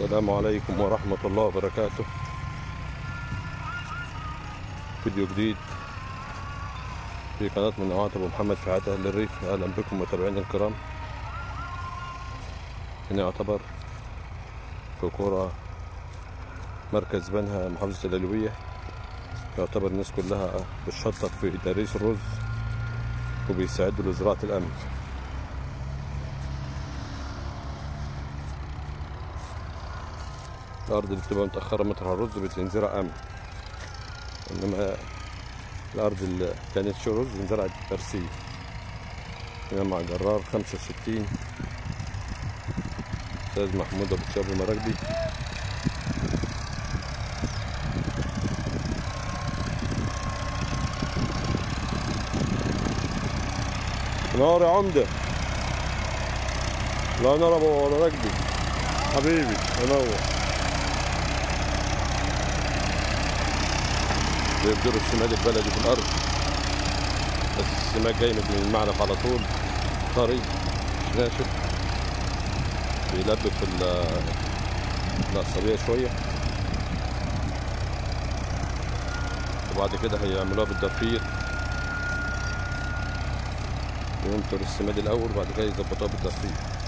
السلام عليكم ورحمة الله وبركاته فيديو جديد في قناة من قنوات أبو محمد في حياة أهل الريف أهلا بكم متابعينا الكرام هنا يعتبر في قرى مركز بنها محافظة العلوية يعتبر الناس كلها بتشطف في تدريس الرز وبيساعدوا لزراعة الأمن الأرض اللي بتبقى متأخرة مطرح الرز بتنزرع أمن إنما الأرض اللي كانت شو رز انزرعت ترسيب هنا مع جرار خمسة وستين أستاذ محمود أبو شاب المراكبي نار يا عمدة لا نار أبو راكبي حبيبي منور بيبدروا السماد البلدي في الارض بس السماد جاي من المعلف على طول طري مش ناشف بيلبك في العصبية شوية وبعد كده هيعملوها بالضفير ينطر السماد الأول وبعد كده يظبطوها بالضفير